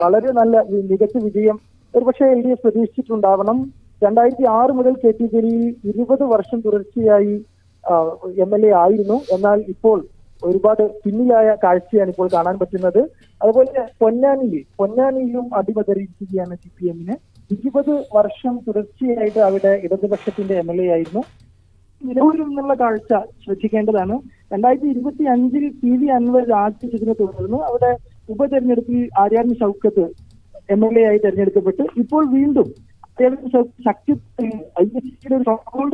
വളരെ നല്ല വി- മികച്ച വിജയം ഒരുപക്ഷെ എൽ ഡി എഫ് പ്രതീക്ഷിച്ചിട്ടുണ്ടാവണം രണ്ടായിരത്തി ആറ് മുതൽ കെ ടി ജലീൽ ഇരുപത് വർഷം തുടർച്ചയായി എം എൽ എ ആയിരുന്നു എന്നാൽ ഇപ്പോൾ ഒരുപാട് പിന്നിലായ കാഴ്ചയാണ് ഇപ്പോൾ കാണാൻ പറ്റുന്നത് അതുപോലെ പൊന്നാനിയിൽ പൊന്നാനിയിലും അടിമതറിയിരിക്കുകയാണ് സി പി എമ്മിന് ഇരുപത് വർഷം തുടർച്ചയായിട്ട് അവിടെ ഇടതുപക്ഷത്തിന്റെ എം എൽ എ ആയിരുന്നു നിലവിൽ നിന്നുള്ള കാഴ്ച ശ്രദ്ധിക്കേണ്ടതാണ് രണ്ടായിരത്തി ഇരുപത്തി അഞ്ചിൽ പി വി അൻവർ രാജിച്ചതിനെ തുടർന്ന് അവിടെ ഉപതെരഞ്ഞെടുപ്പിൽ Aryadan Shoukath M L A ആയി തെരഞ്ഞെടുക്കപ്പെട്ട് ഇപ്പോൾ വീണ്ടും ആര്യാടൻ ഷൗക്കത്ത് ശക്തി ഐ എസ് സിയുടെ ഒരു സ്ട്രോങ്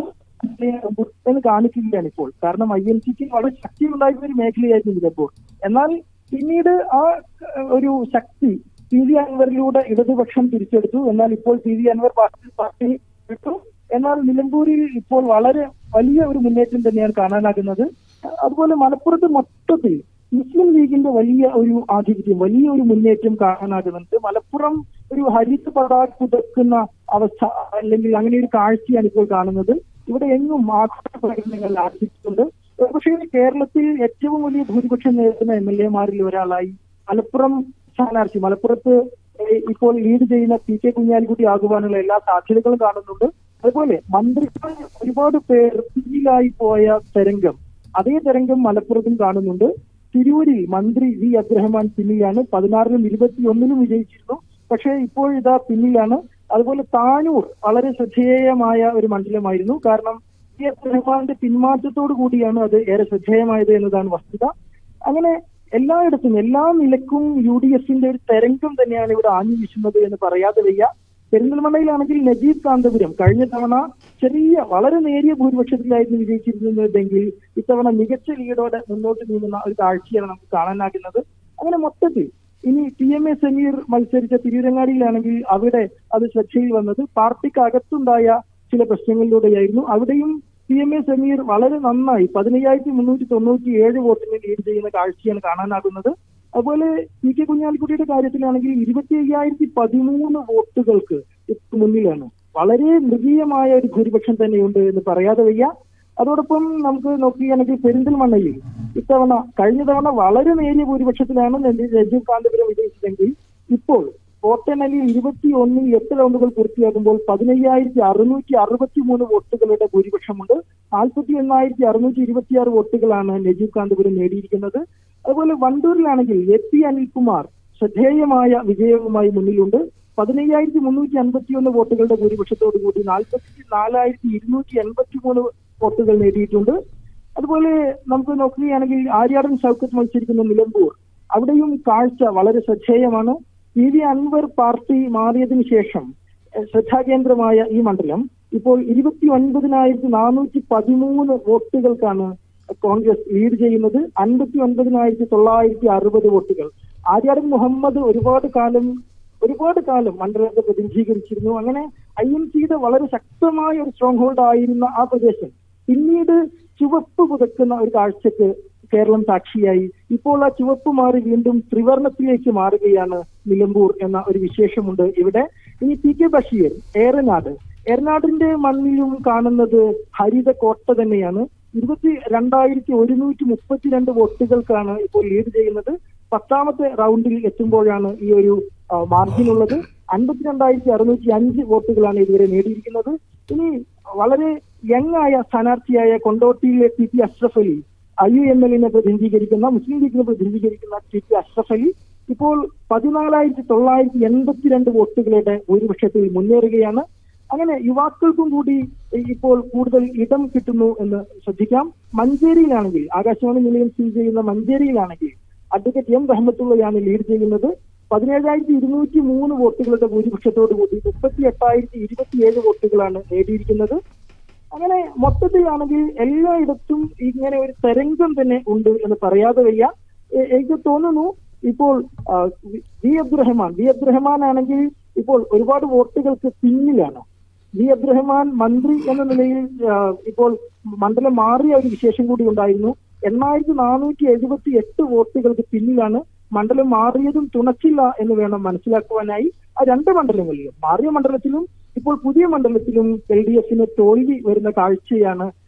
എന്ന് കാണിക്കുകയാണ് ഇപ്പോൾ കാരണം ഐ എൻ സിക്ക് വളരെ ശക്തിയുണ്ടായിരുന്ന ഒരു മേഖലയായിരുന്നു നിലമ്പൂർ എന്നാൽ പിന്നീട് ആ ഏഹ്, ഒരു ശക്തി പി വി അൻവറിലൂടെ ഇടതുപക്ഷം തിരിച്ചെടുത്തു എന്നാൽ ഇപ്പോൾ P V Anvar party party വിട്ടു എന്നാൽ നിലമ്പൂരിൽ ഇപ്പോൾ വളരെ വലിയ ഒരു മുന്നേറ്റം തന്നെയാണ് കാണാനാകുന്നത് അതുപോലെ മലപ്പുറത്ത് മൊത്തത്തിൽ മുസ്ലിം ലീഗിന്റെ വലിയ ഒരു ആധിപത്യം വലിയ ഒരു മുന്നേറ്റം കാണാനാകുന്നുണ്ട് മലപ്പുറം ഒരു ഹരിത പതാക പുതക്കുന്ന അവസ്ഥ അല്ലെങ്കിൽ അങ്ങനെ ഒരു കാഴ്ചയാണ് ഇപ്പോൾ കാണുന്നത് ഇവിടെ എങ്ങും ആഘോഷ പ്രകടനങ്ങൾ ആരംഭിച്ചിട്ടുണ്ട് പക്ഷേ കേരളത്തിൽ ഏറ്റവും വലിയ ഭൂരിപക്ഷം നേരിടുന്ന എം എൽ എമാരിൽ ഒരാളായി മലപ്പുറം സ്ഥാനാർത്ഥി മലപ്പുറത്ത് ഏഹ് ഇപ്പോൾ ലീഡ് ചെയ്യുന്ന പി കെ കുഞ്ഞാലിക്കുട്ടി ആകുവാനുള്ള എല്ലാ സാധ്യതകളും കാണുന്നുണ്ട് അതുപോലെ മന്ത്രികൾ ഒരുപാട് പേർ പിന്നിലായി പോയ തരംഗം അതേ തരംഗം മലപ്പുറത്തും കാണുന്നുണ്ട് തിരൂരിൽ മന്ത്രി വി അബ്രഹ്മാൻ പിന്നിലാണ് പതിനാറിലും ഇരുപത്തിയൊന്നിലും വിജയിച്ചിരുന്നു പക്ഷേ ഇപ്പോൾ ഇതാ പിന്നിലാണ് അതുപോലെ താനൂർ വളരെ ശ്രദ്ധേയമായ ഒരു മണ്ഡലമായിരുന്നു കാരണം വി അബ്രഹ്മാന്റെ പിന്മാറ്റത്തോടു കൂടിയാണ് അത് ഏറെ ശ്രദ്ധേയമായത് എന്നതാണ് വസ്തുത അങ്ങനെ എല്ലായിടത്തും എല്ലാ നിലക്കും യു ഡി എഫിന്റെ ഒരു തരംഗം തന്നെയാണ് ഇവിടെ ആഞ്ഞു വീശുന്നത് എന്ന് പറയാതെ വയ്യ പെരിന്തൽമണ്ണയിലാണെങ്കിൽ നജീബ് കാന്തപുരം കഴിഞ്ഞ തവണ ചെറിയ വളരെ നേരിയ ഭൂരിപക്ഷത്തിലായിരുന്നു വിജയിച്ചിരുന്നതെങ്കിൽ ഇത്തവണ മികച്ച ലീഡോടെ മുന്നോട്ട് നീങ്ങുന്ന ഒരു കാഴ്ചയാണ് നമുക്ക് കാണാനാകുന്നത് അങ്ങനെ മൊത്തത്തിൽ ഇനി പി എം എ സമീർ മത്സരിച്ച തിരൂരങ്ങാടിയിലാണെങ്കിൽ അവിടെ അത് ശ്രദ്ധയിൽ വന്നത് പാർട്ടിക്ക് അകത്തുണ്ടായ ചില പ്രശ്നങ്ങളിലൂടെയായിരുന്നു അവിടെയും പി എം എ സമീർ വളരെ നന്നായി പതിനയ്യായിരത്തി മുന്നൂറ്റി തൊണ്ണൂറ്റി ഏഴ് വോട്ടിന് ലീഡ് ചെയ്യുന്ന കാഴ്ചയാണ് കാണാനാകുന്നത് അതുപോലെ പി കെ കുഞ്ഞാലിക്കുട്ടിയുടെ കാര്യത്തിലാണെങ്കിൽ ഇരുപത്തി അയ്യായിരത്തി പതിമൂന്ന് വോട്ടുകൾക്ക് ഇപ്പൊ മുന്നിലാണ് വളരെ മൃഗീയമായ ഒരു ഭൂരിപക്ഷം തന്നെയുണ്ട് എന്ന് പറയാതെ വയ്യ അതോടൊപ്പം നമുക്ക് നോക്കുകയാണെങ്കിൽ പെരിന്തൽമണ്ണയിൽ ഇത്തവണ കഴിഞ്ഞ തവണ വളരെ നേരിയ ഭൂരിപക്ഷത്തിലാണ് നെല്ലി- രജീവ് കാന്തപുരം വിജയിച്ചതെങ്കിൽ ഇപ്പോൾ വോട്ടെണ്ണലിൽ ഇരുപത്തി ഒന്നിൽ എട്ട് റൗണ്ടുകൾ പൂർത്തിയാകുമ്പോൾ പതിനയ്യായിരത്തി അറുന്നൂറ്റി അറുപത്തി മൂന്ന് വോട്ടുകളുടെ ഭൂരിപക്ഷമുണ്ട് നാൽപ്പത്തി എണ്ണായിരത്തി അറുന്നൂറ്റി ഇരുപത്തിയാറ് വോട്ടുകളാണ് നജീബ് കാന്തപുരം നേടിയിരിക്കുന്നത് അതുപോലെ വണ്ടൂരിലാണെങ്കിൽ എ പി അനിൽകുമാർ ശ്രദ്ധേയമായ വിജയവുമായി മുന്നിലുണ്ട് പതിനയ്യായിരത്തി മുന്നൂറ്റി അൻപത്തി ഒന്ന് വോട്ടുകളുടെ ഭൂരിപക്ഷത്തോടു കൂടി നാൽപ്പത്തി നാലായിരത്തി ഇരുന്നൂറ്റി എൺപത്തി മൂന്ന് വോട്ടുകൾ നേടിയിട്ടുണ്ട് അതുപോലെ നമുക്ക് നോക്കുകയാണെങ്കിൽ ആര്യാടൻ ഷൗക്കത്ത് മത്സരിക്കുന്ന നിലമ്പൂർ അവിടെയും കാഴ്ച വളരെ ശ്രദ്ധേയമാണ് പി വി അൻവർ പാർട്ടി മാറിയതിനു ശേഷം എഹ്, ശ്രദ്ധാകേന്ദ്രമായ ഈ മണ്ഡലം ഇപ്പോൾ ഇരുപത്തി ഒൻപതിനായിരത്തി നാനൂറ്റി പതിമൂന്ന് വോട്ടുകൾക്കാണ് കോൺഗ്രസ് ലീഡ് ചെയ്യുന്നത് അൻപത്തി ഒൻപതിനായിരത്തി തൊള്ളായിരത്തി അറുപത് വോട്ടുകൾ ആര്യാടൻ മുഹമ്മദ് ഒരുപാട് കാലം ഒരുപാട് കാലം മണ്ഡലത്തെ പ്രതിനിധീകരിച്ചിരുന്നു അങ്ങനെ ഐ എൻ സിയുടെ വളരെ ശക്തമായ ഒരു സ്ട്രോങ് ഹോൾഡ് ആയിരുന്ന ആ പ്രദേശം പിന്നീട് ചുവപ്പ് പുതക്കുന്ന ഒരു കാഴ്ചക്ക് കേരളം സാക്ഷിയായി ഇപ്പോൾ ആ ചുവപ്പ് മാറി വീണ്ടും ത്രിവർണത്തിലേക്ക് മാറുകയാണ് നിലമ്പൂർ എന്ന ഒരു വിശേഷമുണ്ട് ഇവിടെ ഇനി പി കെ ബഷീർ ഏറനാട് ഏറനാടിന്റെ മണ്ണിലും കാണുന്നത് ഹരിത കോട്ട തന്നെയാണ് ഇരുപത്തി രണ്ടായിരത്തി ഒരുന്നൂറ്റി മുപ്പത്തിരണ്ട് വോട്ടുകൾക്കാണ് ഇപ്പോൾ ലീഡ് ചെയ്യുന്നത് പത്താമത്തെ റൗണ്ടിൽ എത്തുമ്പോഴാണ് ഈ ഒരു മാർജിൻ ഉള്ളത് അൻപത്തിരണ്ടായിരത്തി അറുന്നൂറ്റി അഞ്ച് വോട്ടുകളാണ് ഇതുവരെ നേടിയിരിക്കുന്നത് ഇനി വളരെ യങ് ആയ സ്ഥാനാർത്ഥിയായ കൊണ്ടോട്ടിയിലെ T P Ashraf Ali I U M എല്ലിനെ പ്രതിനിധീകരിക്കുന്ന മുസ്ലിം ലീഗിനെ പ്രതിനിധീകരിക്കുന്ന ടി പി അഷ്റഫ് അലി ഇപ്പോൾ പതിനാലായിരത്തി തൊള്ളായിരത്തി എൺപത്തിരണ്ട് വോട്ടുകളുടെ ഭൂരിപക്ഷത്തിൽ മുന്നേറുകയാണ് അങ്ങനെ യുവാക്കൾക്കും കൂടി ഇപ്പോൾ കൂടുതൽ ഇടം കിട്ടുന്നു എന്ന് ശ്രദ്ധിക്കാം മഞ്ചേരിയിലാണെങ്കിൽ ആകാശവാണി നിലയം സ്ഥിതി ചെയ്യുന്ന മഞ്ചേരിയിലാണെങ്കിൽ അഡ്വക്കേറ്റ് എം റഹ്മത്തുള്ളയാണ് ലീഡ് ചെയ്യുന്നത് പതിനേഴായിരത്തി ഇരുന്നൂറ്റി മൂന്ന് വോട്ടുകളുടെ ഭൂരിപക്ഷത്തോടു കൂടി മുപ്പത്തി എട്ടായിരത്തി ഇരുപത്തിയേഴ് വോട്ടുകളാണ് നേടിയിരിക്കുന്നത് അങ്ങനെ മൊത്തത്തിലാണെങ്കിൽ എല്ലായിടത്തും ഇങ്ങനെ ഒരു തരംഗം തന്നെ ഉണ്ട് എന്ന് പറയാതെ വയ്യ എ- എനിക്ക് തോന്നുന്നു ഇപ്പോൾ ആ, V- V Abdurahman V Abdurahman ആണെങ്കിൽ ഇപ്പോൾ ഒരുപാട് വോട്ടുകൾക്ക് പിന്നിലാണ് വി അബ്ദുറഹ്മാൻ മന്ത്രി എന്ന നിലയിൽ ആ, ഇപ്പോൾ മണ്ഡലം മാറിയ ഒരു വിശേഷം കൂടി ഉണ്ടായിരുന്നു എണ്ണായിരത്തി നാനൂറ്റി എഴുപത്തി എട്ട് വോട്ടുകൾക്ക് പിന്നിലാണ് മണ്ഡലം മാറിയതും തുണച്ചില്ല എന്ന് വേണം മനസ്സിലാക്കുവാനായി ആ രണ്ട് മണ്ഡലങ്ങളിലും മാറിയ മണ്ഡലത്തിലും ഇപ്പോൾ പുതിയ മണ്ഡലത്തിലും എൽ ഡി എഫിന് തോൽവി വരുന്ന കാഴ്ചയാണ്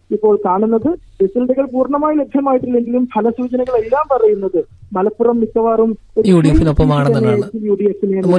ഇപ്പോൾ കാണുന്നത് റിസൾട്ടുകൾ പൂർണ്ണമായി ലഭ്യമായിട്ടില്ലെങ്കിലും ഫലസൂചനകളെല്ലാം പറയുന്നത് മലപ്പുറം മിക്കവാറും ഒരു യു ഡി എഫിനൊപ്പമാണെന്നാണ്. യു ഡി എഫിനെ